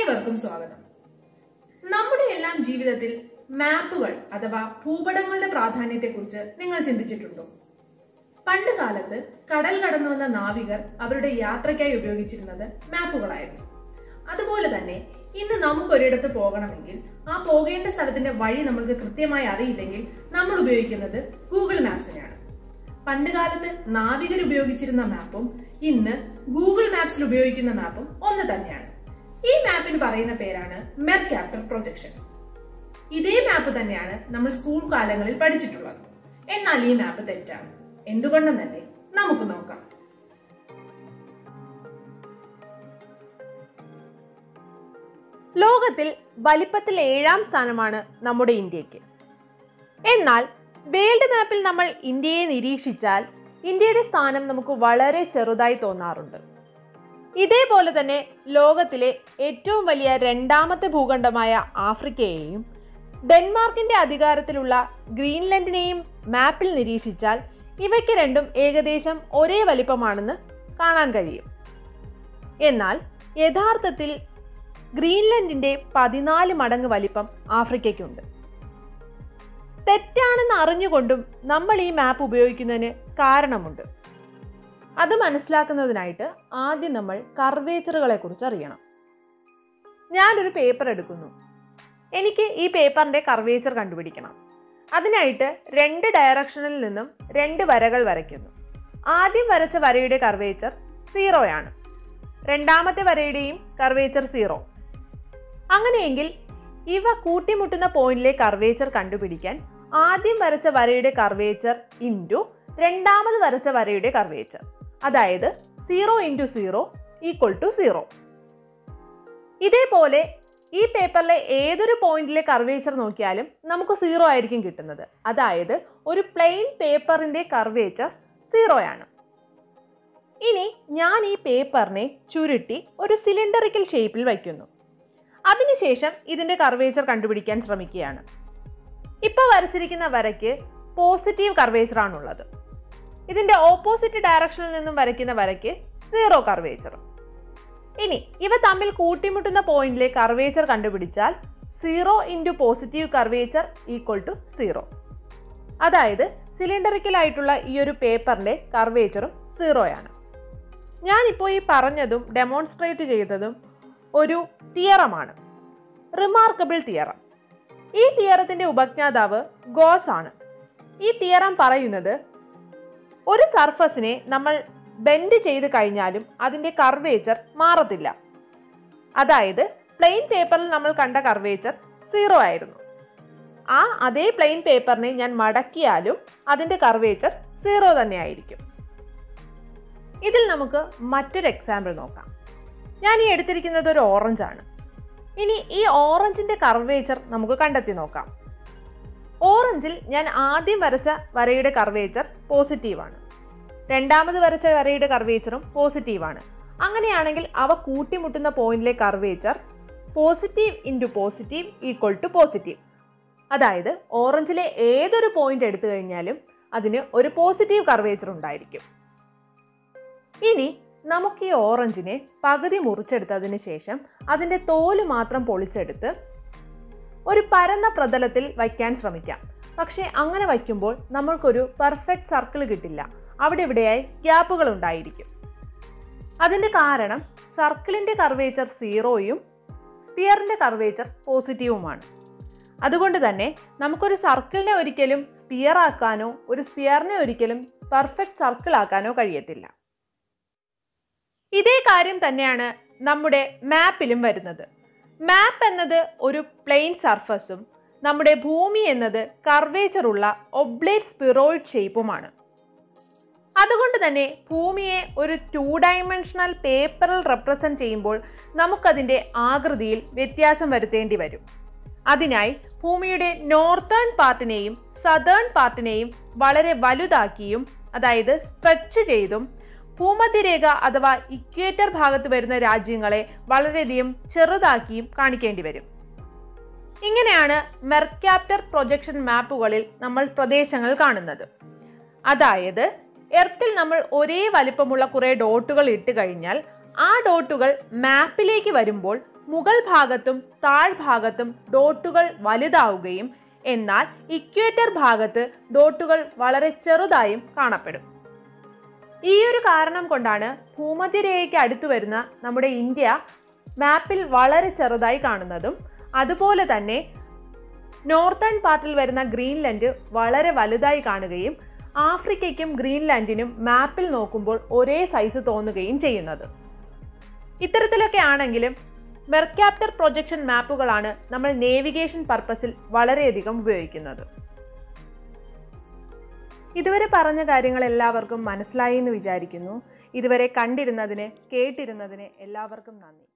ഏവർക്കും സ്വാഗതം നമ്മുടെ എല്ലാം ജീവിതത്തിൽ മാപ്പുകൾ അഥവാ ഭൂപടങ്ങളുടെ പ്രാധാന്യത്തെക്കുറിച്ച് നിങ്ങൾ ചിന്തിച്ചിട്ടുണ്ടോ പണ്ട് കാലത്ത് കടൽ കടന്നു വന്ന നാവികർ അവരുടെ യാത്രയ്ക്കായി ഉപയോഗിച്ചിരുന്നത് മാപ്പുകളായിരുന്നു അതുപോലെ തന്നെ ഇന്ന് നമുക്ക് ഒരിടത്ത് പോകണമെങ്കിൽ ആ പോകേണ്ട സ്ഥലത്തിന്റെ വഴി നമ്മൾക്ക് കൃത്യമായി അറിയില്ലെങ്കിൽ നമ്മൾ ഉപയോഗിക്കുന്നത് ഗൂഗിൾ മാപ്സിനെയാണ് പണ്ട് കാലത്ത് നാവികർ ഉപയോഗിച്ചിരുന്ന മാപ്പും ഇന്ന് ഗൂഗിൾ മാപ്സിൽ ഉപയോഗിക്കുന്ന മാപ്പും ഒന്ന് തന്നെയാണ് ഈ മാപ്പിന് പറയുന്ന പേരാണ് മെർക്യാപ്റ്റർ പ്രൊജക്ഷൻ ഇതേ മാപ്പ് തന്നെയാണ് നമ്മൾ സ്കൂൾ കാലങ്ങളിൽ പഠിച്ചിട്ടുള്ളത് എന്നാൽ ഈ മാപ്പ് തെറ്റാണ് എന്തുകൊണ്ടെന്നല്ലേ നമുക്ക് നോക്കാം ലോകത്തിൽ വലിപ്പത്തിൽ ഏഴാം സ്ഥാനമാണ് നമ്മുടെ ഇന്ത്യക്ക് എന്നാൽ വേൾഡ് മാപ്പിൽ നമ്മൾ ഇന്ത്യയെ നിരീക്ഷിച്ചാൽ ഇന്ത്യയുടെ സ്ഥാനം നമുക്ക് വളരെ ചെറുതായി തോന്നാറുണ്ട് ഇതേപോലെ തന്നെ ലോകത്തിലെ ഏറ്റവും വലിയ രണ്ടാമത്തെ ഭൂഖണ്ഡമായ ആഫ്രിക്കയെയും ഡെൻമാർക്കിന്റെ അധികാരത്തിലുള്ള ഗ്രീൻലൻഡിനെയും മാപ്പിൽ നിരീക്ഷിച്ചാൽ ഇവയ്ക്ക് രണ്ടും ഏകദേശം ഒരേ വലിപ്പമാണെന്ന് കാണാൻ കഴിയും എന്നാൽ യഥാർത്ഥത്തിൽ ഗ്രീൻലൻഡിന്റെ പതിനാല് മടങ്ങ് വലിപ്പം ആഫ്രിക്കയ്ക്കുണ്ട് തെറ്റാണെന്ന് അറിഞ്ഞുകൊണ്ടും നമ്മൾ ഈ മാപ്പ് ഉപയോഗിക്കുന്നതിന് കാരണമുണ്ട് അത് മനസ്സിലാക്കുന്നതിനായിട്ട് ആദ്യം നമ്മൾ കർവേച്ചറുകളെ കുറിച്ച് അറിയണം ഞാനൊരു പേപ്പർ എടുക്കുന്നു എനിക്ക് ഈ പേപ്പറിന്റെ കർവേച്ചർ കണ്ടുപിടിക്കണം അതിനായിട്ട് രണ്ട് ഡയറക്ഷനിൽ നിന്നും രണ്ട് വരകൾ വരയ്ക്കുന്നു ആദ്യം വരച്ച വരയുടെ കർവേച്ചർ സീറോയാണ് രണ്ടാമത്തെ വരയുടെയും കർവേച്ചർ സീറോ അങ്ങനെയെങ്കിൽ ഇവ കൂട്ടിമുട്ടുന്ന പോയിന്റിലെ കർവേച്ചർ കണ്ടുപിടിക്കാൻ ആദ്യം വരച്ച വരയുടെ കർവേച്ചർ ഇൻറ്റു രണ്ടാമത് വരച്ച വരയുടെ കർവേച്ചർ അതായത് zero into zero equal to zero ഇതേപോലെ ഈ പേപ്പറിലെ ഏതൊരു പോയിന്റിലെ കർവേച്ചർ നോക്കിയാലും നമുക്ക് സീറോ ആയിരിക്കും കിട്ടുന്നത് അതായത് ഒരു പ്ലെയിൻ പേപ്പറിന്റെ കർവേച്ചർ സീറോയാണ് ഇനി ഞാൻ ഈ പേപ്പറിനെ ചുരുട്ടി ഒരു സിലിണ്ടറിക്കൽ ഷേപ്പിൽ വയ്ക്കുന്നു അതിനുശേഷം ഇതിന്റെ കർവേച്ചർ കണ്ടുപിടിക്കാൻ ശ്രമിക്കുകയാണ് ഇപ്പോൾ വരച്ചിരിക്കുന്ന വരയ്ക്ക് പോസിറ്റീവ് കർവേച്ചർ ആണുള്ളത് ഇതിന്റെ ഓപ്പോസിറ്റ് ഡയറക്ഷനിൽ നിന്നും വരയ്ക്കുന്ന വരയ്ക്ക് സീറോ കർവേച്ചർ ഇനി ഇവ തമ്മിൽ കൂട്ടിമുട്ടുന്ന പോയിന്റിലെ കർവേച്ചർ കണ്ടുപിടിച്ചാൽ zero into positive curvature equal to zero അതായത് സിലിണ്ടറിക്കൽ ആയിട്ടുള്ള ഈ ഒരു പേപ്പറിന്റെ കർവേച്ചറും സീറോയാണ് ഞാനിപ്പോൾ ഈ പറഞ്ഞതും ഡെമോൺസ്ട്രേറ്റ് ചെയ്തതും ഒരു തിയറമാണ് റിമാർക്കബിൾ തിയറം ഈ തിയറത്തിന്റെ ഉപജ്ഞാതാവ് ഗോസ് ആണ് ഈ തിയറം പറയുന്നത് ഒരു സർഫസിനെ നമ്മൾ ബെൻഡ് ചെയ്ത് കഴിഞ്ഞാലും അതിന്റെ കർവേച്ചർ മാറത്തില്ല അതായത് പ്ലെയിൻ പേപ്പറിൽ നമ്മൾ കണ്ട കർവേച്ചർ സീറോ ആയിരുന്നു ആ അതേ പ്ലെയിൻ പേപ്പറിനെ ഞാൻ മടക്കിയാലും അതിന്റെ കർവേച്ചർ സീറോ തന്നെ ആയിരിക്കും ഇതിൽ നമുക്ക് മറ്റൊരു എക്സാമ്പിൾ നോക്കാം ഞാൻ ഈ എടുത്തിരിക്കുന്നത് ഒരു ഓറഞ്ച് ആണ് ഇനി ഈ ഓറഞ്ചിന്റെ കർവേച്ചർ നമുക്ക് കണ്ടെത്തി നോക്കാം ഓറഞ്ചിൽ ഞാൻ ആദ്യം വരച്ച വരയുടെ കർവേച്ചർ പോസിറ്റീവാണ് രണ്ടാമത് വരച്ച വരയുടെ കർവേച്ചറും പോസിറ്റീവാണ് അങ്ങനെയാണെങ്കിൽ അവ കൂട്ടിമുട്ടുന്ന പോയിന്റിലെ curvature positive into positive equal to positive അതായത് ഓറഞ്ചിലെ ഏതൊരു പോയിന്റ് എടുത്തു കഴിഞ്ഞാലും അതിന് ഒരു പോസിറ്റീവ് കർവേച്ചർ ഉണ്ടായിരിക്കും ഇനി നമുക്ക് ഈ ഓറഞ്ചിനെ പകുതി മുറിച്ചെടുത്തതിന് ശേഷം അതിൻ്റെ തോല് മാത്രം പൊളിച്ചെടുത്ത് ഒരു പരന്ന പ്രതലത്തിൽ വയ്ക്കാൻ ശ്രമിക്കാം പക്ഷേ അങ്ങനെ വയ്ക്കുമ്പോൾ നമ്മൾക്കൊരു പെർഫെക്റ്റ് സർക്കിൾ കിട്ടില്ല അവിടെ ഇവിടെയായി ഗ്യാപ്പുകൾ ഉണ്ടായിരിക്കും അതിൻ്റെ കാരണം സർക്കിളിൻ്റെ കർവേച്ചർ സീറോയും സ്പിയറിൻ്റെ കർവേച്ചർ പോസിറ്റീവുമാണ് അതുകൊണ്ട് തന്നെ നമുക്കൊരു സർക്കിളിനെ ഒരിക്കലും സ്പിയർ ആക്കാനോ ഒരു സ്പിയറിനെ ഒരിക്കലും പെർഫെക്റ്റ് സർക്കിൾ ആക്കാനോ കഴിയത്തില്ല ഇതേ കാര്യം തന്നെയാണ് നമ്മുടെ മാപ്പിലും വരുന്നത് മാപ്പ് എന്നത് ഒരു പ്ലെയിൻ സർഫസും നമ്മുടെ ഭൂമി എന്നത് കർവേച്ചർ ഉള്ള ഒബ്ലേറ്റ് സ്പിറോയിഡ് ഷേപ്പുമാണ് അതുകൊണ്ട് തന്നെ ഭൂമിയെ ഒരു ടു ഡയമെൻഷണൽ പേപ്പറിൽ റെപ്രസെന്റ് ചെയ്യുമ്പോൾ നമുക്കതിൻ്റെ ആകൃതിയിൽ വ്യത്യാസം വരുത്തേണ്ടി വരും അതിനായി ഭൂമിയുടെ നോർത്തേൺ പാർട്ടിനെയും സതേൺ പാർട്ടിനെയും വളരെ വലുതാക്കിയും അതായത് സ്ട്രെച്ച് ചെയ്തും ഭൂമധ്യരേഖ അഥവാ ഇക്വേറ്റർ ഭാഗത്ത് വരുന്ന രാജ്യങ്ങളെ വളരെയധികം ചെറുതാക്കിയും കാണിക്കേണ്ടി വരും ഇങ്ങനെയാണ് മെർക്യാപ്റ്റർ പ്രൊജക്ഷൻ മാപ്പുകളിൽ നമ്മൾ പ്രദേശങ്ങൾ കാണുന്നത് അതായത് എർത്തിൽ നമ്മൾ ഒരേ വലിപ്പമുള്ള കുറേ ഡോട്ടുകൾ ഇട്ട് കഴിഞ്ഞാൽ ആ ഡോട്ടുകൾ മാപ്പിലേക്ക് വരുമ്പോൾ മുകൾ ഭാഗത്തും താഴ്ഭാഗത്തും ഡോട്ടുകൾ വലുതാവുകയും എന്നാൽ ഇക്വേറ്റർ ഭാഗത്ത് ഡോട്ടുകൾ വളരെ ചെറുതായും കാണപ്പെടും ഈ ഒരു കാരണം കൊണ്ടാണ് ഭൂമധ്യരേഖയ്ക്ക് അടുത്തു വരുന്ന നമ്മുടെ ഇന്ത്യ മാപ്പിൽ വളരെ ചെറുതായി കാണുന്നതും അതുപോലെ തന്നെ നോർത്തേൺ പാർട്ടിൽ വരുന്ന ഗ്രീൻലൻഡ് വളരെ വലുതായി കാണുകയും ആഫ്രിക്കയ്ക്കും ഗ്രീൻലാൻഡിനും മാപ്പിൽ നോക്കുമ്പോൾ ഒരേ സൈസ് തോന്നുകയും ചെയ്യുന്നത് ഇത്തരത്തിലൊക്കെ ആണെങ്കിലും മെർക്യാപ്റ്റർ പ്രൊജക്ഷൻ മാപ്പുകളാണ് നമ്മൾ നേവിഗേഷൻ പർപ്പസിൽ വളരെയധികം ഉപയോഗിക്കുന്നത് ഇതുവരെ പറഞ്ഞ കാര്യങ്ങൾ എല്ലാവർക്കും മനസ്സിലായി എന്ന് വിചാരിക്കുന്നു ഇതുവരെ കണ്ടിരുന്നതിന് കേട്ടിരുന്നതിന് എല്ലാവർക്കും നന്ദി